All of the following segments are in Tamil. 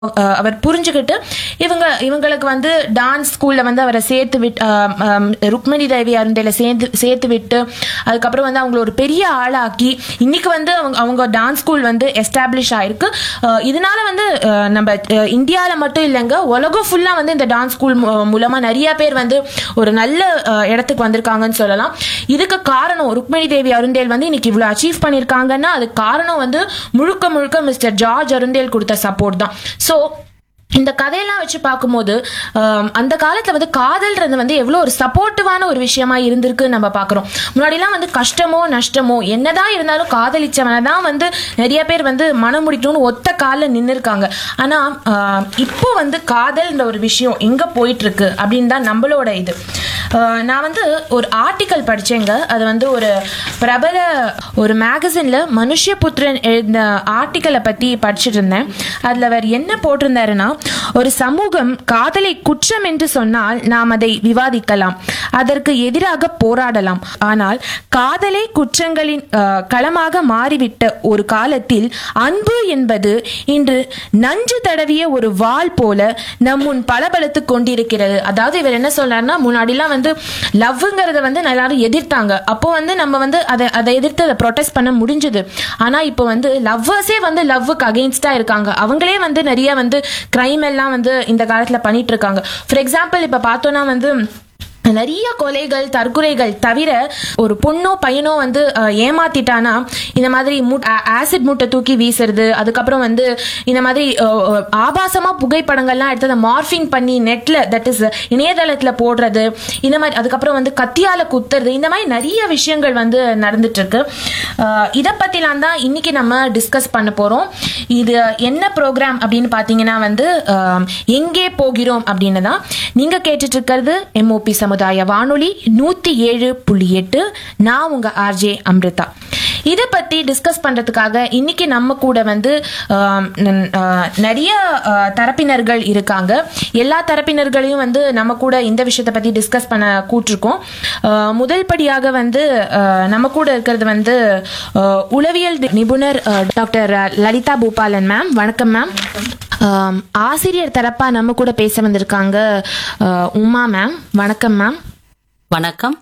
அஹ் அவர் புரிஞ்சுக்கிட்டு இவங்க இவங்களுக்கு வந்து டான்ஸ் ஸ்கூல்ல வந்து அவரை சேர்த்து விட்டு அஹ், அஹ், ருக்மணி தேவி அருந்தையில சேர்ந்து சேர்த்து விட்டு அதுக்கப்புறம் வந்து அவங்கள ஒரு பெரிய ஆளாக்கி இன்னைக்கு வந்து அவங்க அவங்க டான்ஸ் ஸ்கூல் வந்து எஸ்டாப்ளிஷ் ஆயிருக்கு அஹ், இதனால வந்து அஹ், நம்ம இந்தியாவில் மட்டும் இல்லைங்க உலகம் ஃபுல்லா வந்து இந்த டான்ஸ் ஸ்கூல் மூலமா நிறைய பேர் வந்து ஒரு நல்ல அஹ், இடத்துக்கு வந்திருக்காங்கன்னு சொல்லலாம் இதுக்கு காரணம் ருக்மணி தேவி அருந்தேல் வந்து இன்னைக்கு இவ்வளவு அச்சீவ் பண்ணியிருக்காங்கன்னா அதுக்கு காரணம் வந்து முழுக்க முழுக்க மிஸ்டர் ஜார்ஜ் அருந்தேல் கொடுத்த சப்போர்ட் தான் ஸோ இந்த கதையெல்லாம் வச்சு பார்க்கும்போது ஆம், அந்த காலத்துல வந்து காதல்ன்றது வந்து எவ்வளோ ஒரு சப்போர்ட்டிவான ஒரு விஷயமா இருந்திருக்கு நம்ம பார்க்குறோம் முன்னாடிலாம் வந்து கஷ்டமோ நஷ்டமோ என்னதான் இருந்தாலும் காதலிச்சவனை தான் வந்து நிறைய பேர் வந்து மனம் முடிக்கணும்னு ஒத்த காலில் நின்று இருக்காங்க ஆனா ஆம், இப்போ வந்து காதல்ன்ற ஒரு விஷயம் எங்க போயிட்டு இருக்கு அப்படின்னு தான் நம்மளோட இது ஆஹ் நான் வந்து ஒரு ஆர்டிக்கல் படிச்சேங்க அது வந்து ஒரு பிரபல ஒரு மேகசின்ல மனுஷ்யபுத்திரன் எழுதின ஆர்டிக்கலை பத்தி படிச்சுட்டு இருந்தேன் அதுல அவர் என்ன போட்டிருந்தாருன்னா ஒரு சமூகம் காதலை குற்றம் என்று சொன்னால் நாம் அதை விவாதிக்கலாம் அதற்கு எதிராக போராடலாம் ஆனால் காதலே குற்றங்களின் ஆஹ், களமாக மாறிவிட்ட ஒரு காலத்தில் அன்பு என்பது இன்று நஞ்சு தடவிய ஒரு வாள் போல நம் முன் பளபளத்து கொண்டிருக்கிறது அதாவது இவர் என்ன சொல்றாருன்னா முன்னாடிலாம் வந்து லவ்ங்கிறத வந்து எல்லாரும் எதிர்த்தாங்க அப்போ வந்து நம்ம வந்து அதை அதை எதிர்த்து அதை ப்ரொடெஸ்ட் பண்ண முடிஞ்சது ஆனா இப்போ வந்து லவ்வர்ஸே வந்து லவ்வுக்கு அகெயின்ஸ்டா இருக்காங்க அவங்களே வந்து நிறைய வந்து கிரைம் எல்லாம் வந்து இந்த காலத்துல பண்ணிட்டு இருக்காங்க ஃபார் எக்ஸாம்பிள் இப்ப பார்த்தோம்னா வந்து நிறைய கொலைகள் தற்கொலைகள் தவிர ஒரு பொண்ணோ பையனோ வந்து அஹ், ஏமாத்திட்டானா இந்த மாதிரி ஆசிட் மூட்டை தூக்கி வீசுறது அதுக்கப்புறம் வந்து இந்த மாதிரி அஹ், அஹ், ஆபாசமா புகைப்படங்கள்லாம் எடுத்து அதை மார்ஃபிங் பண்ணி நெட்ல தட் இஸ் இணையதளத்துல போடுறது இந்த மாதிரி அதுக்கப்புறம் வந்து கத்தியால குத்துறது இந்த மாதிரி நிறைய விஷயங்கள் வந்து நடந்துட்டு இருக்கு அஹ், இதை பத்திலாம் தான் இன்னைக்கு நம்ம டிஸ்கஸ் பண்ண போறோம் இது என்ன ப்ரோக்ராம் அப்படின்னு பாத்தீங்கன்னா வந்து அஹ், எங்கே போகிறோம் அப்படின்னு தான் நீங்க கேட்டுட்டு இருக்கிறது எம்ஓபி சமுதாய வானொலி நூத்தி ஏழு புள்ளி எட்டு நான் உங்க ஆர்ஜே அம்ரிதா இதை பத்தி டிஸ்கஸ் பண்றதுக்காக இன்னைக்கு நம்ம கூட வந்து ஆம், நன்- ஆ, நிறைய ஆ, தரப்பினர்கள் இருக்காங்க எல்லா தரப்பினர்களையும் வந்து நம்ம கூட இந்த விஷயத்தை பத்தி டிஸ்கஸ் பண்ண கூட்டிருக்கோம் ஆ, முதல் படியாக வந்து ஆ, நம்ம கூட இருக்கிறது வந்து ஆ, உளவியல் நிபுணர் ஆ, டாக்டர் லலிதா பூபாலன் மேம் வணக்கம் மேம் ஆம், ஆசிரியர் தரப்பா நம்ம கூட பேச வந்திருக்காங்க ஆ, உமா மேம் வணக்கம் மேம் வணக்கம்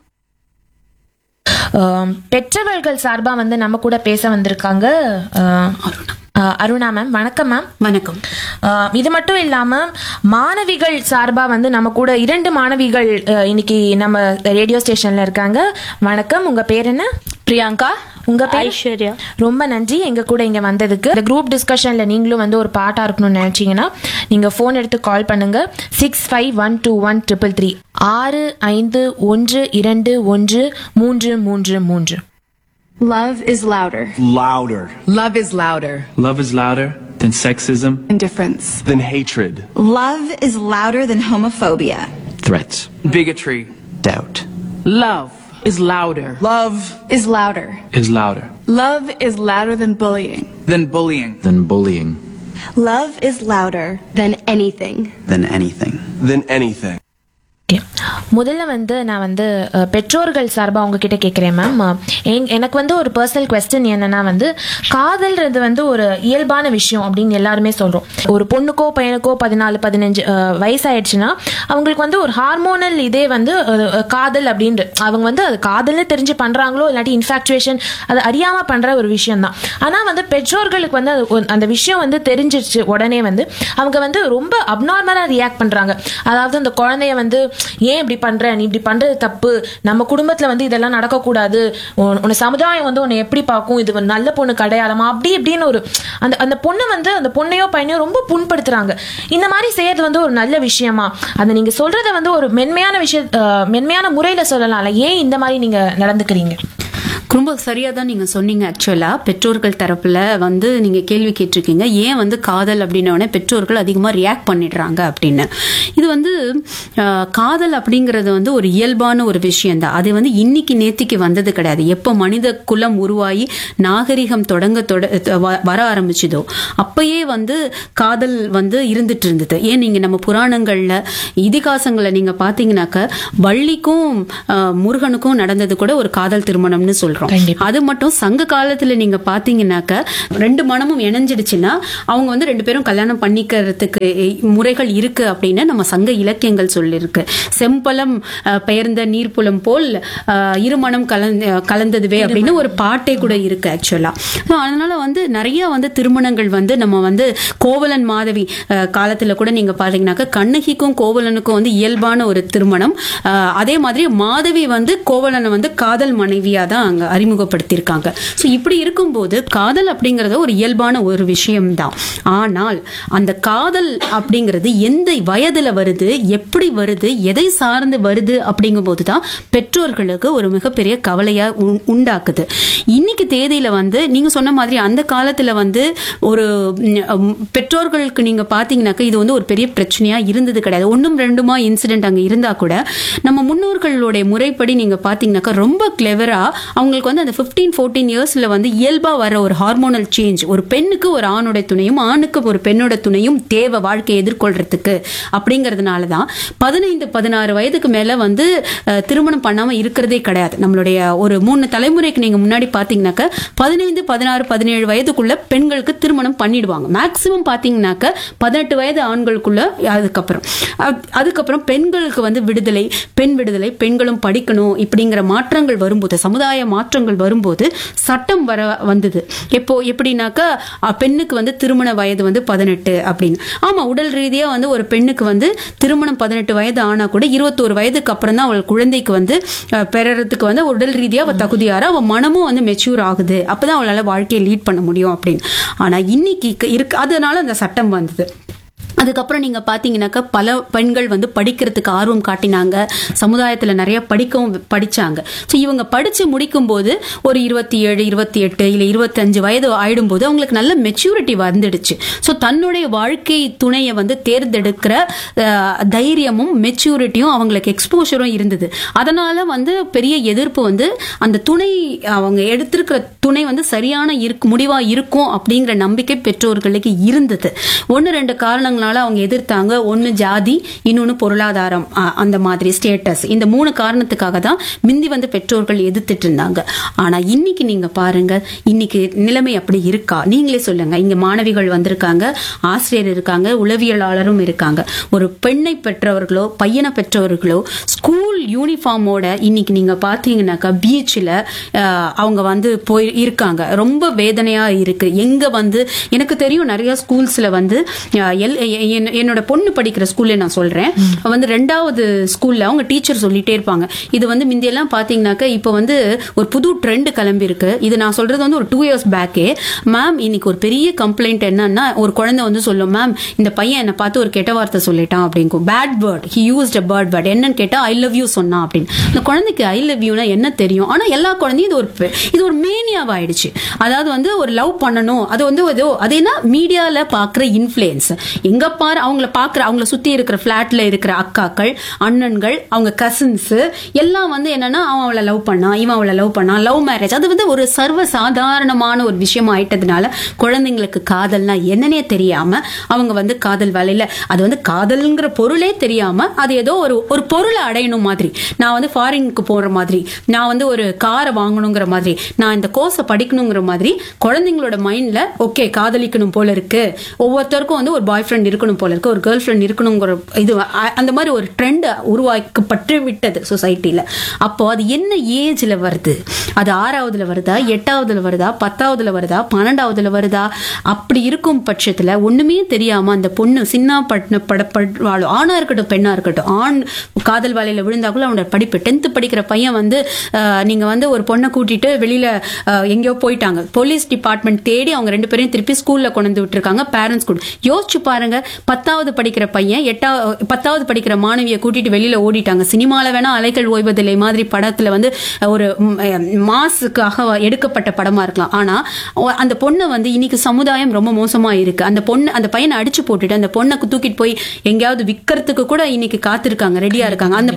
ஆம், பெற்றவர்கள் சார்பா வந்து நம்ம கூட பேச வந்திருக்காங்க ஆ, ஆ, அருணா மேம் வணக்கம் மேம் வணக்கம் ஆ, இது மட்டும் இல்லாம மாணவிகள் சார்பா வந்து நம்ம கூட இரண்டு மாணவிகள் ஆ, இன்னைக்கு நம்ம ரேடியோ ஸ்டேஷன்ல இருக்காங்க வணக்கம் உங்க பேர் என்ன பிரியங்கா உங்க பேர் ஐஸ்வர்யா ரொம்ப நன்றி எங்க கூட இங்க வந்ததுக்கு இந்த குரூப் டிஸ்கஷன்ல நீங்களும் வந்து ஒரு பாட்டா இருக்கணும்னு நினைச்சீங்கன்னா நீங்க ஃபோன் எடுத்து கால் பண்ணுங்க six five one two one triple three ஆறு ஐந்து ஒன்று இரண்டு ஒன்று மூன்று மூன்று மூன்று Love is louder. louder Love is louder. Love is louder than sexism, Indifference. than hatred, Love is louder than homophobia. threats. bigotry, doubt. Love is louder. Love Is louder. Is louder Love is louder than bullying. then bullying. than bullying. Love is louder Than anything. than anything. than anything. Okay. முதல்ல வந்து நான் வந்து அஹ், பெற்றோர்கள் சார்பாக உங்ககிட்ட கேட்குறேன் மேம் எனக்கு வந்து ஒரு பர்சனல் கொஸ்டின் என்னன்னா வந்து காதல்ன்றது வந்து ஒரு இயல்பான விஷயம் அப்படின்னு எல்லாருமே சொல்றோம் ஒரு பொண்ணுக்கோ பையனுக்கோ பதினாலு பதினஞ்சு அஹ், வயசாயிடுச்சுன்னா அவங்களுக்கு வந்து ஒரு ஹார்மோனல் இதே வந்து அஹ், காதல் அப்படின்ற அவங்க வந்து அது காதல்னு தெரிஞ்சு பண்றாங்களோ இல்லாட்டி இன்ஃபாக்சுவேஷன் அது அறியாம பண்ற ஒரு விஷயம் தான் ஆனா வந்து பெற்றோர்களுக்கு வந்து அது ஒரு- அந்த விஷயம் வந்து தெரிஞ்சிருச்சு உடனே வந்து அவங்க வந்து ரொம்ப அப்நார்மலா ரியாக்ட் பண்றாங்க அதாவது அந்த குழந்தைய வந்து ஏன் இப்படி பண்ற நீ இப்படி பண்றது தப்பு நம்ம குடும்பத்துல வந்து இதெல்லாம் நடக்கக்கூடாது உன் உன்னை சமுதாயம் வந்து உன்னை எப்படி பார்க்கும் இது ஒரு நல்ல பொண்ணு அடையாளமா அப்படி இப்படின்னு ஒரு அந்த அந்த பொண்ணை வந்து அந்த பொண்ணையோ பையனையோ ரொம்ப புண்படுத்துறாங்க இந்த மாதிரி செய்யறது வந்து ஒரு நல்ல விஷயமா அதை நீங்க சொல்றத வந்து ஒரு மென்மையான விஷய அஹ், மென்மையான முறையில சொல்லலாம்ல ஏன் இந்த மாதிரி நீங்க நடந்துக்கிறீங்க ரொம்ப சரியா தான் நீங்க சொன்னீங்க ஆக்சுவலா பெற்றோர்கள் தரப்புல வந்து நீங்க கேள்வி கேட்டிருக்கீங்க ஏன் வந்து காதல் அப்படின்ன உடனே பெற்றோர்கள் அதிகமா ரியாக்ட் பண்ணிடுறாங்க அப்படின்னு இது வந்து ஆஹ், காதல் அப்படிங்கிறது வந்து ஒரு இயல்பான ஒரு விஷயம் தான் அது வந்து இன்னைக்கு நேத்திக்கு வந்தது கிடையாது எப்போ மனித குலம் உருவாகி நாகரிகம் தொடங்க தொட வ- வர ஆரம்பிச்சதோ அப்பயே வந்து காதல் வந்து இருந்துட்டு இருந்தது ஏன் நீங்க நம்ம புராணங்கள்ல இதிகாசங்களை நீங்க பாத்தீங்கன்னாக்க வள்ளிக்கும் ஆஹ், முருகனுக்கும் நடந்தது கூட ஒரு காதல் திருமணம்னு சொல்றாங்க சொல்றோம் கண்டிப்பா. அது மட்டும் சங்க காலத்துல நீங்க பாத்தீங்கன்னாக்க ரெண்டு மனமும் இணைஞ்சிடுச்சுன்னா அவங்க வந்து ரெண்டு பேரும் கல்யாணம் பண்ணிக்கிறதுக்கு முறைகள் இருக்கு அப்படின்னு நம்ம சங்க இலக்கியங்கள் சொல்லியிருக்கு செம்பலம் அஹ், பெயர்ந்த நீர்ப்புலம் போல் அஹ், இருமனம் கலந்த கலந்ததுவே அப்படின்னு ஒரு பாட்டே கூட இருக்கு ஆக்சுவலா அதனால வந்து நிறைய வந்து திருமணங்கள் வந்து நம்ம வந்து கோவலன் மாதவி அஹ், காலத்துல கூட நீங்க பாத்தீங்கன்னாக்க கண்ணகிக்கும் கோவலனுக்கும் வந்து இயல்பான ஒரு திருமணம் அஹ், அதே மாதிரி மாதவி வந்து கோவலனை வந்து காதல் மனைவியா தான் அங்க அறிமுகப்படுத்தியிருக்காங்க ஸோ இப்படி இருக்கும்போது காதல் அப்படிங்கறது ஒரு இயல்பான ஒரு விஷயம்தான் ஆனால் அந்த காதல் அப்படிங்கிறது எந்த வயதுல வருது எப்படி வருது எதை சார்ந்து வருது அப்படிங்கும்போது தான் பெற்றோர்களுக்கு ஒரு மிகப்பெரிய கவலையா உ- உண்டாக்குது இன்னைக்கு தேதியில வந்து நீங்க சொன்ன மாதிரி அந்த காலத்துல வந்து ஒரு ம், ம், பெற்றோர்களுக்கு நீங்க பாத்தீங்கன்னாக்க இது வந்து ஒரு பெரிய பிரச்சனையா இருந்தது கிடையாது ஒன்றும் ரெண்டுமா இன்சிடென்ட் அங்க இருந்தா கூட நம்ம முன்னோர்களுடைய முறைப்படி நீங்க பாத்தீங்கன்னாக்கா ரொம்ப கிளெவரா அவங்களுக்கு வந்து அந்த 15 ஃபோர்டீன் இயர்ஸ்ல வந்து இயல்பா வர ஒரு ஹார்மோனல் சேஞ்ச் ஒரு பெண்ணுக்கு ஒரு ஆணுடைய துணையும் ஆணுக்கு ஒரு பெண்ணோட துணையும் தேவை வாழ்க்கையை எதிர்கொள்றதுக்கு அப்படிங்கறதுனால தான் பதினைந்து பதினாறு வயதுக்கு மேல வந்து அஹ், திருமணம் பண்ணாம இருக்கிறதே கிடையாது நம்மளுடைய ஒரு மூணு தலைமுறைக்கு நீங்க முன்னாடி பாத்தீங்கன்னாக்க பதினைந்து பதினாறு பதினேழு வயதுக்குள்ள பெண்களுக்கு திருமணம் பண்ணிடுவாங்க மேக்சிமம் பாத்தீங்கன்னாக்க பதினெட்டு வயது ஆண்களுக்குள்ள அதுக்கப்புறம் அப்- அதுக்கப்புறம் பெண்களுக்கு வந்து விடுதலை பெண் விடுதலை பெண்களும் படிக்கணும் இப்படிங்கிற மாற்றங்கள் வரும்போது சமுதாய மாற்றங்கள் வரும்போது சட்டம் வர வந்தது எப்போ எப்படின்னாக்கா அஹ், பெண்ணுக்கு வந்து திருமண வயது வந்து பதினெட்டு அப்படின்னு ஆமா உடல் ரீதியா வந்து ஒரு பெண்ணுக்கு வந்து திருமணம் பதினெட்டு வயது ஆனா கூட இருபத்தோரு வயதுக்கு அப்புறம் தான் அவள் குழந்தைக்கு வந்து அஹ், பெறறதுக்கு வந்து உடல் ரீதியா அவ தகுதியாரா அவ மனமும் வந்து மெச்சூர் ஆகுது அப்பதான் அவளால வாழ்க்கையை லீட் பண்ண முடியும் அப்படின்னு ஆனா இன்னைக்கு இருக்கு அதனால அந்த சட்டம் வந்தது அதுக்கப்புறம் நீங்க பாத்தீங்கன்னாக்கா பல பெண்கள் வந்து படிக்கிறதுக்கு ஆர்வம் காட்டினாங்க சமுதாயத்துல நிறைய படிக்கவும் படிச்சாங்க ஸோ இவங்க படிச்சு முடிக்கும் போது ஒரு இருபத்தி ஏழு இருபத்தி எட்டு இல்ல இருபத்தஞ்சு வயது ஆயிடும்போது அவங்களுக்கு நல்ல மெச்சூரிட்டி வந்துடுச்சு ஸோ தன்னுடைய வாழ்க்கை துணையை வந்து தேர்ந்தெடுக்கிற அஹ், தைரியமும் மெச்சூரிட்டியும் அவங்களுக்கு எக்ஸ்போஷரும் இருந்தது அதனால வந்து பெரிய எதிர்ப்பு வந்து அந்த துணை அவங்க எடுத்திருக்கிற துணை வந்து சரியான இருக்கு முடிவா இருக்கும் அப்படிங்கிற நம்பிக்கை பெற்றோர்களுக்கு இருந்தது ஒன்னு ரெண்டு காரணங்களால அவங்க எதிர்த்தாங்க ஒன்னு ஜாதி இன்னொன்னு பொருளாதாரம் அ- அந்த மாதிரி ஸ்டேட்டஸ் இந்த மூணு காரணத்துக்காக தான் மிந்தி வந்து பெற்றோர்கள் எதிர்த்துட்டு இருந்தாங்க ஆனா இன்னைக்கு நீங்க பாருங்க இன்னைக்கு நிலைமை அப்படி இருக்கா நீங்களே சொல்லுங்க இங்க மாணவிகள் வந்திருக்காங்க ஆசிரியர் இருக்காங்க உளவியலாளரும் இருக்காங்க ஒரு பெண்ணை பெற்றவர்களோ பையனை பெற்றவர்களோ ஸ்கூல் யூனிஃபார்மோட இன்னைக்கு நீங்க பாத்தீங்கன்னாக்கா பீச்சில் அவங்க வந்து போய் இருக்காங்க ரொம்ப வேதனையா இருக்கு எங்க வந்து எனக்கு தெரியும் நிறைய ஸ்கூல்ஸ்ல வந்து அஹ், எல்- எ- என்- என்னோட பொண்ணு படிக்கிற ஸ்கூல்ல நான் சொல்றேன் வந்து ரெண்டாவது ஸ்கூல்ல அவங்க டீச்சர் சொல்லிட்டே இருப்பாங்க இது வந்து முந்தியெல்லாம் பாத்தீங்கன்னாக்கா இப்போ வந்து ஒரு புது ட்ரெண்ட் கிளம்பி இருக்கு இது நான் சொல்றது வந்து ஒரு டூ இயர்ஸ் பேக்கே மேம் இன்னைக்கு ஒரு பெரிய கம்ப்ளைண்ட் என்னன்னா ஒரு குழந்தை வந்து சொல்லும் மேம் இந்த பையன் என்னை பார்த்து ஒரு கெட்ட வார்த்தை சொல்லிட்டான் அப்படிங்கும் bad word he used a bird word என்னன்னு கேட்டா ஐ லவ் யூ சொன்னான் அப்படின்னு இந்த குழந்தைக்கு ஐ லவ் யூனா என்ன தெரியும் ஆனா எல்லா குழந்தையும் இது ஒரு பெ- இது ஒரு மேனியாவா ஆயிடுச்சு அதாவது வந்து ஒரு லவ் பண்ணணும் அது வந்து ஏதோ அது என்ன மீடியால பாக்குற இன்ஃபுளுன்ஸ் எங்க பாரு அவங்கள பாக்குற அவங்கள சுத்தி இருக்கிற பிளாட்ல இருக்கிற அக்காக்கள் அண்ணன்கள் அவங்க கசின்ஸ் எல்லாம் வந்து என்னன்னா அவன் அவளை லவ் பண்ணான் இவன் அவளை லவ் பண்ணான் லவ் மேரேஜ் அது வந்து ஒரு சர்வ சாதாரணமான ஒரு விஷயம் ஆயிட்டதுனால குழந்தைங்களுக்கு காதல்னா என்னன்னே தெரியாம அவங்க வந்து காதல் வேலையில அது வந்து காதல்ங்கிற பொருளே தெரியாம அது ஏதோ ஒரு ஒரு பொருளை அடையணும் மாதிரி நான் வந்து ஃபாரினுக்கு போற மாதிரி நான் வந்து ஒரு காரை வாங்கணுங்கிற மாதிரி நான் இந்த கோர்ஸை படிக்கணுங்கிற மாதிரி குழந்தைங்களோட மைண்ட்ல ஓகே காதலிக்கணும் போல இருக்கு ஒவ்வொருத்தருக்கும் வந்து ஒரு பாய் ஃப்ரெண்ட் இருக்கணும் போல இருக்கு ஒரு கேர்ள் ஃப்ரெண்ட் இருக்கணுங்கிற இது அ- அந்த மாதிரி ஒரு ட்ரெண்ட் உருவாக்கப்பட்டு விட்டது சொசைட்டில அப்போ அது என்ன ஏஜ்ல வருது அது ஆறாவதுல வருதா எட்டாவதுல வருதா பத்தாவதுல வருதா பன்னெண்டாவதுல வருதா அப்படி இருக்கும் பட்சத்துல ஒண்ணுமே தெரியாம அந்த பொண்ணு சின்ன பட்ன படப்படுவாளோ ஆணா இருக்கட்டும் பெண்ணா இருக்கட்டும் ஆண் காதல் வலையில விழுந்தா கூட அவனோட படிப்பு டென்த் படிக்கிற பையன் வந்து அஹ், நீங்க வந்து ஒரு பொண்ணை கூட்டிட்டு வெளியில அஹ், எங்கேயோ போயிட்டாங்க போலீஸ் டிபார்ட்மெண்ட் தேடி அவங்க ரெண்டு பேரையும் திருப்பி ஸ்கூல்ல கொண்டு வந்து விட்டுருக்காங்க பேரண்ட்ஸ் கூட யோசிச்சு பாருங்க பத்தாவது படிக்கிற பையன் எட்டாவது பத்தாவது படிக்கிற மாணவியை கூட்டிட்டு வெளியில ஓடிட்டாங்க சினிமால வேணா அலைகள் ஓய்வதில்லை மாதிரி படத்துல வந்து ஒரு ம், அஹ், மாசுக்காக எடுக்கப்பட்ட படமா இருக்கலாம் ஆனா ஒ- அந்த பொண்ணை வந்து இன்னைக்கு சமுதாயம் ரொம்ப மோசமா இருக்கு அந்த பொண்ணு அந்த பையனை அடிச்சு போட்டுட்டு அந்த பொண்ணை தூக்கிட்டு போய் எங்கேயாவது விற்கிறதுக்கு கூட இன்னைக்கு காத்திருக்காங்க ரெடியா இருக்காங்க அந்த பையனால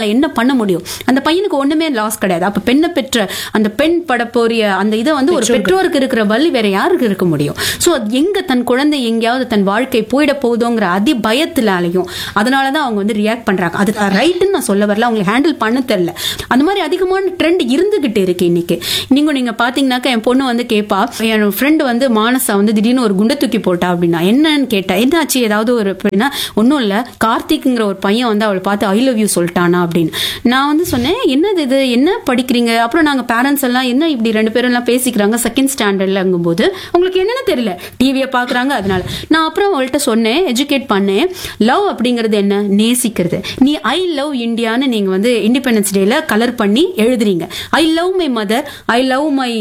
என்ன பண்ண முடியும் அந்த பையனுக்கு ஒண்ணுமே லாஸ் கிடையாது அப்ப பெண்ணை பெற்ற அந்த பெண் படப்போரிய அந்த இதை வந்து ஒரு பெற்றோருக்கு இருக்கிற வலி வேற யாருக்கு இருக்க முடியும் சோ எங்க தன் குழந்தை எங்கேயாவது தன் வாழ்க்கை போயிட போகுதோங்கிற அதி பயத்தினாலையும் அதனாலதான் அவங்க வந்து ரியாக்ட் பண்றாங்க அது ரைட்டுன்னு நான் சொல்ல வரல அவங்களுக்கு ஹேண்டில் பண்ண தெரியல அந்த மாதிரி அதிகமான ட்ரெண்ட் இருந்துகிட்டு இருக்கு இன்னைக்கு நீங்க நீங்க பாத்தீங்கன்னாக்கா என் பொண்ணு வந்து கேப்பா என் ஃப்ரெண்டு வந்து மானசா வந்து திடீர்னு ஒரு குண்டை தூக்கி போட்டா அப்படின்னா என்னன்னு கேட்டா என்னாச்சு ஏதாவது ஒரு அப்படின்னா ஒன்றும் இல்ல கார்த்திக்ங்கிற ஒரு பையன் வந்து அவளை பார்த்து ஐ லவ் யூ சொல்லிட்டானா அப்படின்னு நான் வந்து சொன்னேன் என்னது இது என்ன படிக்கிறீங்க அப்புறம் நாங்க பேரண்ட்ஸ் எல்லாம் என்ன இப்படி ரெண்டு பேரும் எல்லாம் பேசிக்கிறாங்க செகண்ட் ஸ்டாண்டர்ட்லங்கும் போது உங்களுக்கு என்னன்னு தெரியல டிவியை பாக்குறாங்க அதனால நான் அப்புறம் அவள்கிட்ட சொன்னேன் எஜுகேட் பண்ணேன் லவ் அப்படிங்கிறது என்ன நேசிக்கிறது நீ ஐ லவ் இந்தியான்னு நீங்க வந்து இண்டிபெண்டன்ஸ் டேல கலர் பண்ணி எழுதுறீங்க I love my mother I love my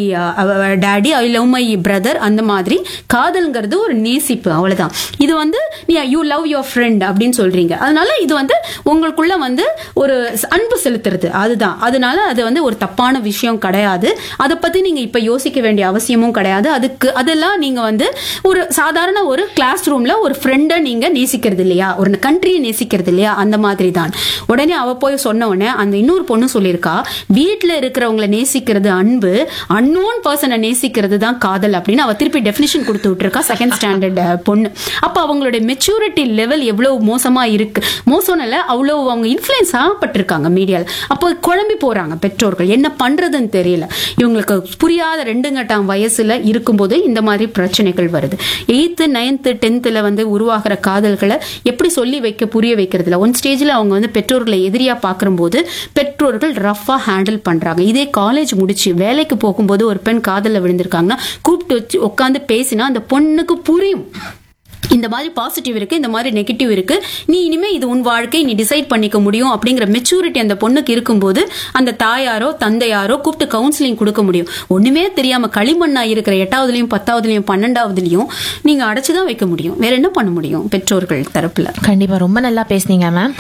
daddy I love my brother அந்த மாதிரி காதல்ங்கிறது ஒரு நேசிப்பு அவ்வளவுதான் இது வந்து நீ யூ லவ் யுவர் ஃப்ரெண்ட் அப்படின்னு சொல்றீங்க அதனால இது வந்து உங்களுக்குள்ள வந்து ஒரு அன்பு செலுத்துறது அதுதான் அதனால அது வந்து ஒரு தப்பான விஷயம் கிடையாது அதை பத்தி நீங்க இப்ப யோசிக்க வேண்டிய அவசியமும் கிடையாது அதுக்கு அதெல்லாம் நீங்க வந்து ஒரு சாதாரண ஒரு கிளாஸ் ரூம்ல ஒரு ஃப்ரெண்டை நீங்க நேசிக்கிறது இல்லையா ஒரு கண்ட்ரியை நேசிக்கிறது இல்லையா அந்த மாதிரி தான் உடனே அவ போய் சொன்ன உடனே அந்த இன்னொரு பொண்ணு சொல்லியிருக்கா வீட்ல இருக்கிறவங்கள நேசிக்கிறது அன்பு அன்னோன் பர்சனை நேசிக்கிறது தான் காதல் அப்படின்னு அவ திருப்பி டெஃபினிஷன் கொடுத்து விட்டுருக்கா செகண்ட் ஸ்டாண்டர்ட் பொண்ணு அப்ப அவங்களுடைய மெச்சூரிட்டி லெவல் எவ்வளவு மோசமா இருக்கு மோசம் இல்ல அவ்வளவு அவங்க இன்ஃபுளுன்ஸ் ஆகப்பட்டிருக்காங்க மீடியால அப்போ குழம்பி போறாங்க பெற்றோர்கள் என்ன பண்றதுன்னு தெரியல இவங்களுக்கு புரியாத ரெண்டு கட்டாம் வயசுல இருக்கும்போது இந்த மாதிரி பிரச்சனைகள் வருது எயித்து நைன்த்து டென்த்தில் வந்து உருவாகிற காதல்களை எப்படி சொல்லி வைக்க புரிய வைக்கிறதுல ஒன் ஸ்டேஜில் அவங்க வந்து பெற்றோர்களை எதிரியா பார்க்கும்போது பெற்றோர்கள் ரஃபா ஹேண்டில் பண்றாங்க இதே காலேஜ் முடிச்சு வேலைக்கு போகும்போது ஒரு பெண் காதலில் விழுந்திருக்காங்கன்னா கூப்பிட்டு வச்சு உட்காந்து பேசினா அந்த பொண்ணுக்கு புரியும் இந்த மாதிரி பாசிட்டிவ் இருக்கு இந்த மாதிரி நெகட்டிவ் இருக்கு நீ இனிமே இது உன் வாழ்க்கை நீ டிசைட் பண்ணிக்க முடியும் அப்படிங்கிற மெச்சூரிட்டி அந்த பொண்ணுக்கு இருக்கும்போது அந்த தாயாரோ தந்தையாரோ கூப்பிட்டு கவுன்சிலிங் கொடுக்க முடியும் ஒண்ணுமே தெரியாம களிமண்ணா இருக்கிற எட்டாவதுலயும் பத்தாவதுலயும் பன்னெண்டாவதுலயும் நீங்க அடைச்சுதான் வைக்க முடியும் வேற என்ன பண்ண முடியும் பெற்றோர்கள் தரப்புல கண்டிப்பா ரொம்ப நல்லா பேசுனீங்க மேம்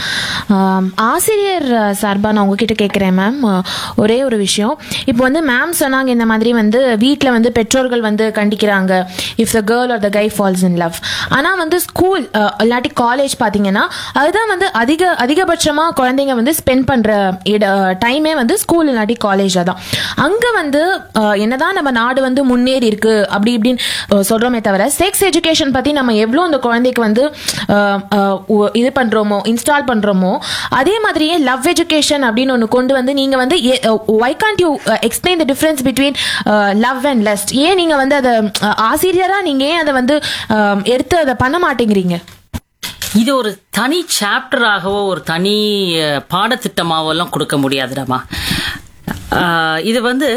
ஆசிரியர் சார்பா நான் உங்ககிட்ட கேட்குறேன் மேம் ஒரே ஒரு விஷயம் இப்போ வந்து மேம் சொன்னாங்க இந்த மாதிரி வந்து வீட்டில் வந்து பெற்றோர்கள் வந்து கண்டிக்கிறாங்க if the girl or the guy falls in love ஆனால் வந்து ஸ்கூல் இல்லாட்டி காலேஜ் பார்த்தீங்கன்னா அதுதான் வந்து அதிக அதிகபட்சமாக குழந்தைங்க வந்து ஸ்பெண்ட் பண்ணுற இட டைமே வந்து ஸ்கூல் இல்லாட்டி காலேஜ் தான் அங்கே வந்து அஹ், என்னதான் நம்ம நாடு வந்து முன்னேறி இருக்கு அப்படி இப்படின்னு அஹ், சொல்றோமே தவிர செக்ஸ் எஜுகேஷன் பற்றி நம்ம எவ்வளோ அந்த குழந்தைக்கு வந்து அஹ், அஹ், உ- இது பண்ணுறோமோ இன்ஸ்டால் பண்ணுறோமோ அதே மாதிரியே லவ் எஜுகேஷன் அப்படின்னு ஒன்று கொண்டு வந்து நீங்கள் வந்து why can't you explain the difference between love and lust ஏன் நீங்கள் வந்து அதை ஆசிரியராக நீங்கள் ஏன் அதை வந்து அஹ், எடுத்து அதை பண்ண மாட்டேங்கிறீங்க இது ஒரு தனி சாப்டராகவோ ஒரு தனி அஹ், பாடத்திட்டமாவோ எல்லாம் கொடுக்க முடியாதுடாமா ஆஹ், இது வந்து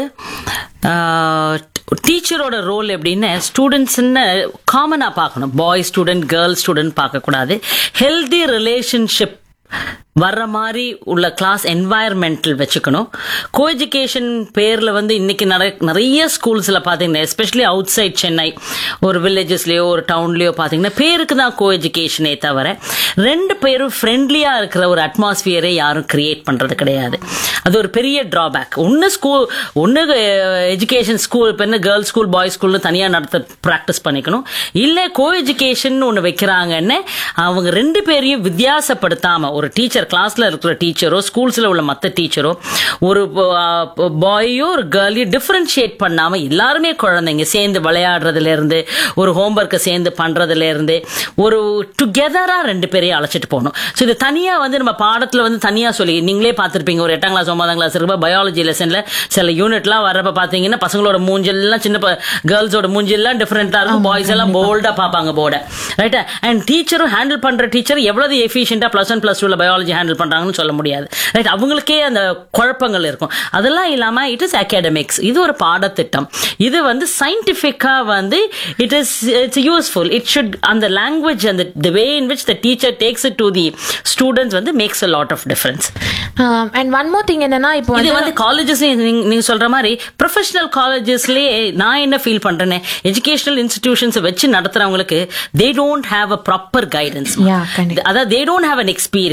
டீச்சரோட ரோல் எப்படின்னு ஸ்டூடெண்ட்ஸ்ன்னு காமனாக பார்க்கணும் பாய் ஸ்டூடெண்ட் கேர்ள் ஸ்டூடெண்ட் பார்க்கக்கூடாது ஹெல்தி ரிலேஷன்ஷிப் வர்ற மாதிரி உள்ள கிளாஸ் என்வாயர்மெண்டல் வச்சுக்கணும் கோ எஜுகேஷன் பேர்ல வந்து இன்னைக்கு நிறைய- நிறைய ஸ்கூல்ஸ்ல பாத்தீங்கன்னா எஸ்பெஷலி அவுட் சைட் சென்னை ஒரு வில்லேஜஸ்லயோ ஒரு டவுன்லயோ பாத்தீங்கன்னா பேருக்கு தான் கோ எஜுகேஷனே தவிர ரெண்டு பேரும் ஃப்ரெண்ட்லியா இருக்கிற ஒரு அட்மாஸ்பியரை யாரும் கிரியேட் பண்றது கிடையாது அது ஒரு பெரிய டிராபேக் ஒன்னு ஸ்கூல் ஒன்னு எஜுகேஷன் ஸ்கூல் இப்போ என்ன கேர்ள்ஸ் ஸ்கூல் பாய்ஸ் ஸ்கூல்னு தனியா நடத்த ப்ராக்டிஸ் பண்ணிக்கணும் இல்ல கோ எஜுகேஷன் ஒன்னு வைக்கிறாங்கன்னு அவங்க ரெண்டு பேரையும் வித்தியாசப்படுத்தாம ஒரு டீச்சர் கிளாஸ்ல இருக்கிற டீச்சரோ ஸ்கூல்ஸ்ல உள்ள மத்த டீச்சரோ ஒரு பாயோ ஒரு கேர்ளையும் டிஃபரன்ஷியேட் பண்ணாம எல்லாருமே குழந்தைங்க சேர்ந்து விளையாடுறதுல இருந்து ஒரு ஹோம்ஒர்க்கை சேர்ந்து பண்றதுல இருந்து ஒரு டுகெதரா ரெண்டு பேரையும் அழைச்சிட்டு போகணும் ஸோ இது தனியா வந்து நம்ம பாடத்துல வந்து தனியா சொல்லி நீங்களே பார்த்திருப்பீங்க ஒரு எட்டாம் கிளாஸ் ஒன்பதாம் கிளாஸ் இருக்க பயாலஜி லெசன்ல சில யூனிட்லாம் வர்றப்ப பாத்தீங்கன்னா பசங்களோட மூஞ்செல்லாம் சின்ன கேர்ள்ஸோட மூஞ்செல்லாம் டிஃபரெண்டா இருக்கும் பாய்ஸ் எல்லாம் போல்டா பார்ப்பாங்க போர்டை ரைட் அண்ட் டீச்சரும் ஹேண்டில் பண்ற டீச்சர் எவ்வளவு எஃபிஷியன்டா பிளஸ் ஒன் பிளஸ் டூல பயாலஜி ஹேண்டில் பண்றாங்கன்னு சொல்ல முடியாது ரைட் அவங்களுக்கே அந்த குழப்பங்கள் இருக்கும் அதெல்லாம் இல்லாம இட் இஸ் அகாடமிக்ஸ் இது ஒரு பாடத்திட்டம் இது வந்து சயின்டிபிக்கா வந்து it is it's useful it should அந்த லாங்குவேஜ் அந்த the way in which the teacher takes it to the students வந்து makes a lot of difference and one more thing என்னன்னா இப்போ இது வந்து வந்து காலேஜஸ் நீங்க சொல்ற மாதிரி ப்ரொஃபஷனல் காலேஜஸ்லயே நான் என்ன ஃபீல் பண்றேனே எஜுகேஷனல் இன்ஸ்டிடியூஷன்ஸ் வச்சு நடத்துறவங்களுக்கு they don't have a proper guidance Yeah, கண்டிப்பா. அதாவது they don't have an experience அவங்களோட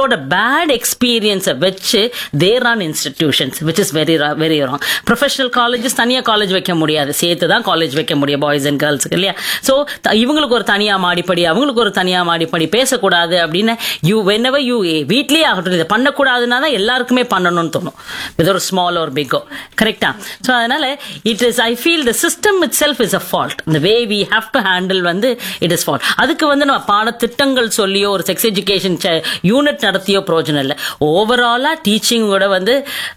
அவங்களோட பேட் எக்ஸ்பீரியன்ஸை வச்சு their own institutions which is very very wrong professional colleges தனியாக காலேஜ் வைக்க முடியாது சேர்த்து தான் காலேஜ் வைக்க முடியும் பாய்ஸ் அண்ட் கேர்ள்ஸுக்கு இல்லையா ஸோ இவங்களுக்கு ஒரு தனியாக மாடிப்படி அவங்களுக்கு ஒரு தனியாக மாடிப்படி பேசக்கூடாது அப்படின்னு யூ வென் யூ வீட்லயே ஆகட்டும் இதை பண்ணக்கூடாதுன்னா தான் எல்லாருக்குமே பண்ணணும்னு தோணும் இது ஒரு ஸ்மால் ஒரு பிக்கோ கரெக்டா ஸோ அதனால it is I feel the system itself is a fault இந்த way we have to handle வந்து இட் இஸ் ஃபால்ட் அதுக்கு வந்து நம்ம பாடத்திட்டங்கள் சொல்லியோ ஒரு செக்ஸ் எஜுகேஷன் யூனிட் நடத்தியோ பிரயோஜனம் இல்லை ஓவராலா டீச்சிங்கோட வந்து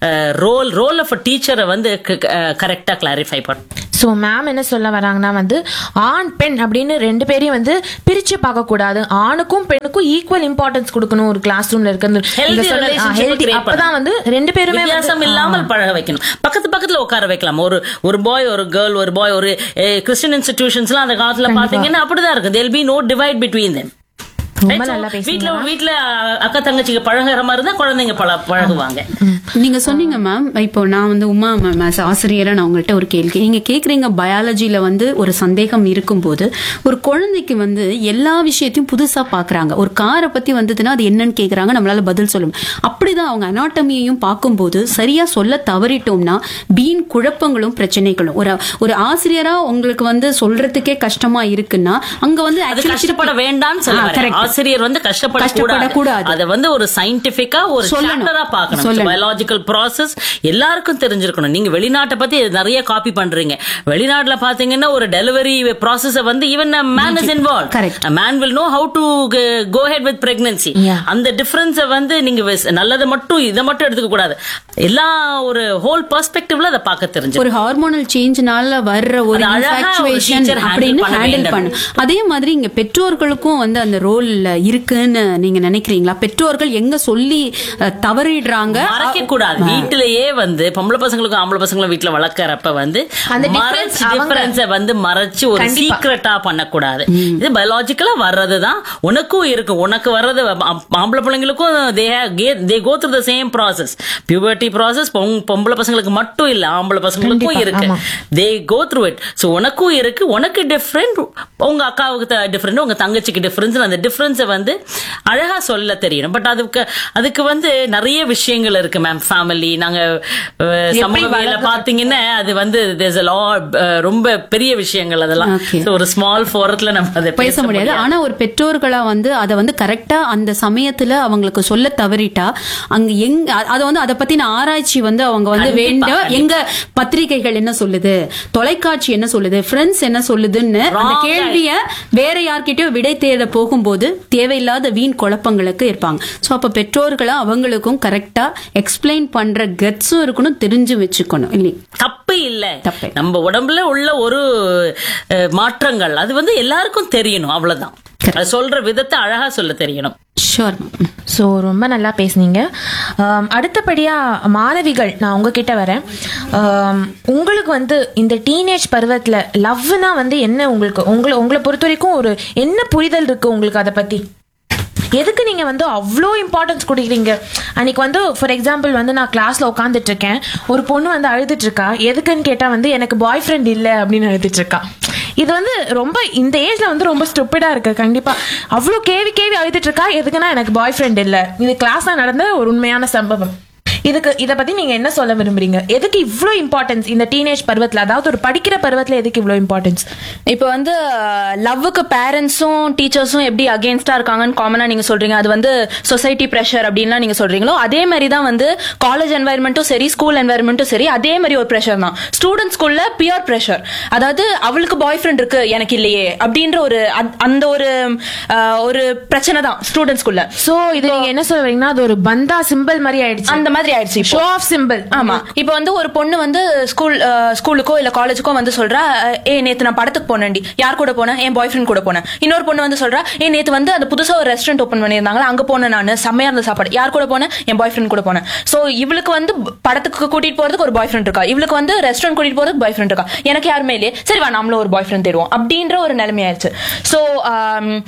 ரோல் ரோல் ஆஃப் அ டீச்சரை வந்து கரெக்டாக கிளாரிஃபை பண்ணும் ஸோ மேம் என்ன சொல்ல வராங்கன்னா வந்து ஆண் பெண் அப்படின்னு ரெண்டு பேரையும் வந்து பிரிச்சு பார்க்க கூடாது ஆணுக்கும் பெண்ணுக்கும் ஈக்குவல் இம்பார்ட்டன்ஸ் கொடுக்கணும் ஒரு கிளாஸ் ரூம்ல இருக்கிறது Healthy நீங்க சொன்ன- ஆ, relationship healthy. create அப்பதான் வந்து ரெண்டு பேருமே வந்து- வித்தியாசம் இல்லாமல் பழக வைக்கணும் பக்கத்து பக்கத்துல உட்கார வைக்கலாம் ஒரு ஒரு பாய் ஒரு கேர்ள் ஒரு பாய் ஒரு கிறிஸ்டியன் இன்ஸ்டிடியூஷன்ஸ்லாம் அந்த காலத்துல பாத்தீங்கன்னா அப்படிதான் இருக்கு there'll be no divide between them ரொம்ப நல்லா வீட்ல பேசுறீங்க வீட்ல அஹ், அக்கா தங்கச்சிக்கு பழகுற மாதிரி தான் குழந்தைங்க பழ- பழகுவாங்க நீங்க சொன்னீங்க மேம் இப்போ நான் வந்து உமா மேம் as ஆசிரியரா நான் உங்கள்கிட்ட ஒரு கேள்வி நீங்க கேக்குறீங்க பயாலஜில வந்து ஒரு சந்தேகம் இருக்கும்போது ஒரு குழந்தைக்கு வந்து எல்லா விஷயத்தையும் புதுசா பாக்குறாங்க ஒரு காரை பத்தி வந்ததுன்னா அது என்னன்னு கேக்குறாங்க நம்மளால பதில் சொல்லும் அப்படிதான் அவங்க அனாட்டமியையும் பார்க்கும்போது சரியா சொல்ல தவறிட்டோம்னா வீண் குழப்பங்களும் பிரச்சனைகளும் ஒரு ஒரு ஆசிரியரா உங்களுக்கு வந்து சொல்றதுக்கே கஷ்டமா இருக்குன்னா அங்க வந்து அது actually கஷ்டப்பட வேண்டாம்னு சொல்ல ஆ, வரேன். correct. ஆசிரியர் வந்து கஷ்டப்படக்கூடாது கஷ்டப்படக்கூடாது. அதை வந்து ஒரு சயின்டிபிக்கா ஒரு சொல்லணும். சாப்டரா பார்க்கணும் சொல்லணும். பயாலஜிக்கல் ப்ராசஸ் எல்லாருக்கும் தெரிஞ்சிருக்கணும் நீங்க வெளிநாட்டை பத்தி நிறைய காப்பி பண்றீங்க வெளிநாட்டுல பாத்தீங்கன்னா ஒரு டெலிவரி ப்ராசஸ் வந்து even man is involve Correct. Man will know how to go head with pregnancy Yeah. அந்த டிஃபரன்ஸை வந்து நீங்க வெஸ்- நல்லதை மட்டும் இதை மட்டும் எடுத்துக்க கூடாது எல்லா ஒரு ஹோல் பெர்ஸ்பெக்டிவ்ல அதை பார்க்க தெரிஞ்சு ஒரு ஹார்மோனல் சேஞ்ச்னால வர்ற ஒரு அது அழகா ஒரு infatuation teacher handle அப்படின்னு பண்ண ஹேண்டில் வேண்டும். பண்ணும் அதே மாதிரி இங்க பெற்றோர்களுக்கும் வந்து அந்த ரோல் இருக்குன்னு நீங்க நினைக்கிறீங்களா பெற்றோர்கள் எங்க சொல்லி அஹ், தவறிடுறாங்க மறைக்க கூடாது வீட்டிலேயே வந்து பொம்பளை பசங்களுக்கும் ஆம்பளை பசங்களும் வீட்டுல வளர்க்கறப்ப வந்து அந்த மறைச்சு difference அவங்க- டிஃபரன்ஸ வந்து மறைச்சு ஒரு கண்டிப்பா. சீக்ரெட்டா பண்ணக்கூடாது இது பயாலஜிக்கலா வர்றதுதான் உனக்கும் இருக்கு உனக்கு வர்றது ஆம்- ஆம்பளை பிள்ளைங்களுக்கும் they they go through the same process puberty process பொம்பளை பசங்களுக்கு மட்டும் இல்ல ஆம்பளை பசங்களுக்கும் கண்டிப்பா, இருக்கு ஆமா. They go through it so உனக்கும் இருக்கு உனக்கு டிஃப்ரெண்ட் உங்க அக்காவுக்கு டிஃப்ரெண்ட் உங்க தங்கச்சிக்கு டிஃப்ரென்ஸ் அந்த டிஃப்ரென்ஸை வந்து அழகா சொல்ல தெரியணும் பட் அதுக்கு அதுக்கு வந்து நிறைய விஷயங்கள் இருக்கு மேம் ஃபேமிலி நாங்க அஹ், சமூகவியல பாத்தீங்கன்னா அது வந்து there's a lot, அஹ், ரொம்ப பெரிய விஷயங்கள் அதெல்லாம் Okay. So, ஒரு ஸ்மால் ஃபோரத்துல நம்ம அதை பேச முடியாது ஆனா ஒரு பெற்றோர்களா வந்து அதை வந்து கரெக்டா அந்த சமயத்துல அவங்களுக்கு சொல்ல தவறிட்டா அங்க எங்க அ- அதை வந்து அதை பத்தின ஆராய்ச்சி வந்து அவங்க வந்து கண்டிப்பா, வேண்டும் கண்டிப்பா. எங்க பத்திரிகைகள் என்ன சொல்லுது தொலைக்காட்சி என்ன சொல்லுது ஃப்ரெண்ட்ஸ் என்ன சொல்லுதுன்னு அந்த Wrong. கேள்விய வேற யார்கிட்டயோ விடை தேட போகும்போது தேவையில்லாத வீண் குழப்பங்களுக்கு இருப்பாங்க சோ அப்ப பெற்றோர்களா அவங்களுக்கும் கரெக்டா எக்ஸ்பிளைன் பண்ற கட்ஸும் இருக்கணும் தெரிஞ்சு வச்சுக்கணும் இல்லையா தப்பு இல்ல தப்பு. நம்ம உடம்புல உள்ள ஒரு அஹ், மாற்றங்கள் அது வந்து எல்லாருக்கும் தெரியணும் அவ்வளவுதான் அது சொல்ற விதத்தை அழகா சொல்ல தெரியணும் ஷோர் ஸோ ரொம்ப நல்லா பேசுனீங்க ஆம், அடுத்தபடியா மாணவிகள் நான் உங்ககிட்ட வரேன் ஆம், உங்களுக்கு வந்து இந்த டீனேஜ் பருவத்துல லவ்னா வந்து என்ன உங்களுக்கு உங்களை உங்களை பொறுத்த வரைக்கும் ஒரு என்ன புரிதல் இருக்கு உங்களுக்கு அதை பத்தி எதுக்கு நீங்க வந்து அவ்வளோ இம்பார்ட்டன்ஸ் கொடுக்குறீங்க அன்னைக்கு வந்து ஃபார் எக்ஸாம்பிள் வந்து நான் கிளாஸ்ல உட்காந்துட்டு இருக்கேன் ஒரு பொண்ணு வந்து அழுதுட்டு இருக்கா எதுக்குன்னு கேட்டா வந்து எனக்கு பாய் ஃப்ரெண்ட் இல்லை அப்படின்னு அழுதுட்டு இருக்கா இது வந்து ரொம்ப இந்த ஏஜ்ல வந்து ரொம்ப ஸ்டூப்பிடா இருக்கு கண்டிப்பா அவ்வளோ கேவி கேவி அழுதுட்டு இருக்கா எதுக்குன்னா எனக்கு பாய் ஃப்ரெண்ட் இல்லை இது கிளாஸ்ல நடந்த ஒரு உண்மையான சம்பவம் இதுக்கு இத பத்தி நீங்க என்ன சொல்ல விரும்புறீங்க எதுக்கு இவ்ளோ இம்பார்ட்டன்ஸ் இந்த டீனேஜ் பருவத்துல அதாவது ஒரு படிக்கிற பருவத்துல எதுக்கு இவ்ளோ இம்பார்ட்டன்ஸ் இப்போ வந்து லவ்வுக்கு பேரண்ட்ஸும் டீச்சர்ஸும் எப்படி அகேன்ஸ்டா இருக்காங்கன்னு காமனா நீங்க சொல்றீங்க அது வந்து சொசைட்டி ப்ரெஷர் அப்படின்லாம் நீங்க சொல்றீங்களோ அதே மாதிரி தான் வந்து காலேஜ் என்வாயர்மெண்ட்டும் சரி ஸ்கூல் என்வாயர்மெண்ட்டும் சரி அதே மாதிரி ஒரு ப்ரெஷர் தான் ஸ்டூடெண்ட் ஸ்கூல்ல பியூர் ப்ரெஷர் அதாவது அவளுக்கு பாய் ஃப்ரெண்ட் இருக்கு எனக்கு இல்லையே அப்படின்ற ஒரு அத்- அந்த ஒரு அஹ், ஒரு பிரச்சனை தான் ஸ்டூடெண்ட் ஸ்கூல்ல சோ இது நீங்க என்ன சொல்ல வரீங்கன்னா அது ஒரு பந்தா சிம்பிள் மாதிரி ஆயிடுச்சு அந்த மாதிரி ஆயிடுச்சு இப்போ. ஷோ ஆஃப் சிம்பிள் ஆமா இப்போ வந்து ஒரு பொண்ணு வந்து ஸ்கூல் ஸ்கூலுக்கோ இல்ல காலேஜுக்கோ வந்து சொல்றா அஹ், ஏ நேத்து நான் படத்துக்கு போனேன்டி யார் கூட போனேன் என் பாய் ஃப்ரெண்ட் கூட போனேன் இன்னொரு பொண்ணு வந்து சொல்றா ஏ நேத்து வந்து அந்த புதுசா ஒரு ரெஸ்டாரண்ட் ஓபன் பண்ணியிருந்தாங்களா அங்க போனேன் நான் செம்மையா இருந்த சாப்பாடு யார் கூட போனேன் என் பாய் ஃப்ரெண்ட் கூட போனேன் சோ இவளுக்கு வந்து படத்துக்கு கூட்டிட்டு போறதுக்கு ஒரு பாய் ஃப்ரெண்ட் இருக்கா இவளுக்கு வந்து ரெஸ்டாரண்ட் கூட்டிட்டு போறதுக்கு பாய் ஃப்ரெண்ட் இருக்கா எனக்கு யாருமே இல்லையே சரி வா நம்மளும் ஒரு பாய் ஃப்ரெண்ட் தேடுவோம் அப்படின்ற ஒரு நிலைமை ஆயிடுச்சு சோ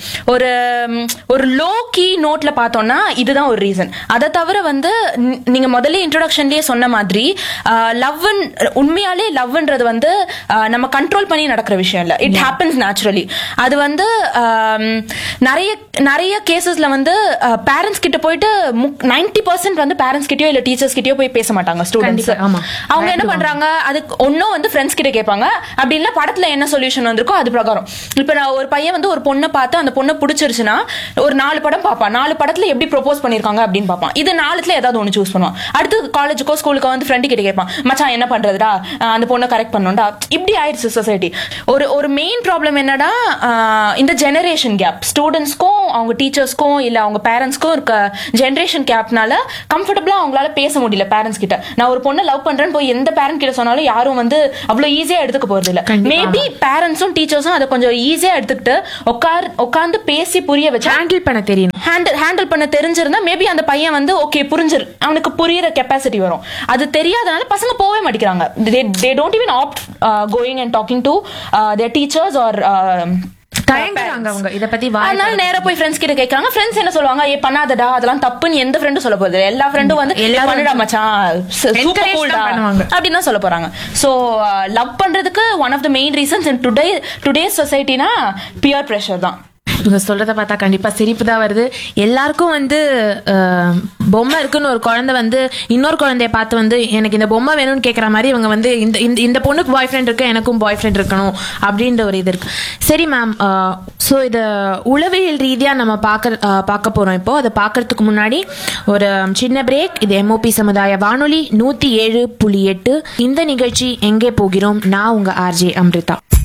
ஒரு ஒரு லோ கீ நோட்ல பார்த்தோம்னா இதுதான் ஒரு ரீசன் அதை தவிர வந்து ந- நீங்க முதல்ல இன்ட்ரோடக்ஷன்லயே சொன்ன மாதிரி லவ் உண்மையாலே லவ்ன்றது வந்து ஆஹ், நம்ம கண்ட்ரோல் பண்ணி நடக்கிற விஷயம் இல்ல இட் ஹேப்பன்ஸ் நேச்சுரலி அது வந்து ஆம், நிறைய நிறைய கேசஸ்ல வந்து பேரண்ட்ஸ் கிட்ட போயிட்டு நைன்டி பர்சன்ட் வந்து பேரண்ட்ஸ் கிட்டயோ இல்ல டீச்சர்ஸ் கிட்டயோ போய் பேச மாட்டாங்க ஸ்டூடெண்ட்ஸ் கண்டிப்பா, ஆமா. அவங்க என்ன பண்றாங்க அதுக்கு ஒன்னும் வந்து ஃப்ரெண்ட்ஸ் கிட்ட கேட்பாங்க அப்படி இல்ல படத்துல என்ன சொல்யூஷன் வந்திருக்கோ அது பிரகாரம் இப்ப நான் ஒரு பையன் வந்து ஒரு பொண்ணை பார்த்து அந்த பொண்ணை பிடிச்சிருச்சுன்னா ஒரு நாலு படம் பார்ப்பான் நாலு படத்துல எப்படி ப்ரோபோஸ் பண்ணிருக்காங்க அப்படின்னு பார்ப்பான் இது நாலுத்துல ஏதாவது ஒன்று சூஸ் பண்ணுவான் அடுத்து காலேஜுக்கோ ஸ்கூலுக்கோ வந்து ஃப்ரெண்டு கிட்ட கேட்பான் மச்சான் என்ன பண்றதுடா அஹ் அந்த பொண்ணை கரெக்ட் பண்ணணும்டா இப்படி ஆயிடுச்சு சொசைட்டி ஒரு ஒரு மெயின் ப்ராப்ளம் என்னடா அஹ் இந்த ஜெனரேஷன் கேப் ஸ்டூடெண்ட்ஸ்க்கும் அவங்க டீச்சர்ஸ்க்கும் இல்ல அவங்க பேரண்ட்ஸ்க்கும் இருக்க ஜெனரேஷன் கேப்னால கம்ஃபர்டபுளா அவங்களால பேச முடியல பேரண்ட்ஸ் கிட்ட நான் ஒரு பொண்ணை லவ் பண்றேன்னு போய் எந்த பேரண்ட் கிட்ட சொன்னாலும் யாரும் வந்து அவ்வளவு ஈஸியா எடுத்துக்க போறது இல்ல கண்டிப்பா. மேபி பேரண்ட்ஸும் டீச்சர்ஸும் அதை கொஞ்சம் ஈஸியா எடுத்துக்கிட்டு உட்கார் உட்கார்ந்து பேசி புரிய வச்சா ஹேண்டில் பண்ண தெரியணும் ஹேண்டில் ஹேண்டில் பண்ண தெரிஞ்சிருந்தா மேபி அந்த பையன் வந்து ஓகே புரிஞ்சிரு அவனுக்கு புரியுற கெப்பாசிட்டி வரும் அது தெரியாதனால பசங்க போகவே மாட்டேங்கிறாங்க they don't even opt going and talking to their teachers or தயங்குறாங்க அவங்க இத பத்தி வாய் அதனால நேரா போய் ஃப்ரெண்ட்ஸ் கிட்ட கேக்குறாங்க ஃப்ரெண்ட்ஸ் என்ன சொல்லுவாங்க ஏ பண்ணாதடா அதெல்லாம் தப்புன்னு எந்த ஃப்ரெண்டும் சொல்ல போகுது எல்லா ஃப்ரெண்டும் வந்து எல்லாரும் பண்ணுடா மச்சான் சூப்பர் Encourage கூல்டா தான் பண்ணுவாங்க. அப்படின்னு தான் சொல்ல போறாங்க சோ லவ் பண்றதுக்கு one of the main reasons in today today சொசைட்டினா பியர் ப்ரெஷர் தான் இவங்க சொல்றத பார்த்தா கண்டிப்பா சிரிப்பு தான் வருது எல்லாருக்கும் வந்து அஹ், பொம்மை இருக்குன்னு ஒரு குழந்தை வந்து இன்னொரு குழந்தைய பார்த்து வந்து எனக்கு இந்த பொம்மை வேணும்னு கேட்குற மாதிரி இவங்க வந்து இந்த இந்த- இந்த பொண்ணுக்கு பாய் ஃப்ரெண்ட் இருக்கு எனக்கும் பாய் ஃப்ரெண்ட் இருக்கணும் அப்படின்ற ஒரு இது இருக்கு சரி மேம் ஸோ இதை உளவியல் ரீதியாக நம்ம பார்க்க அஹ், பார்க்க போறோம் இப்போ அதை பார்க்கறதுக்கு முன்னாடி ஒரு சின்ன பிரேக் இது எம்ஓபி சமுதாய வானொலி நூத்தி ஏழு புள்ளி எட்டு இந்த நிகழ்ச்சி எங்கே போகிறோம் நான் உங்க ஆர்ஜே அம்ரிதா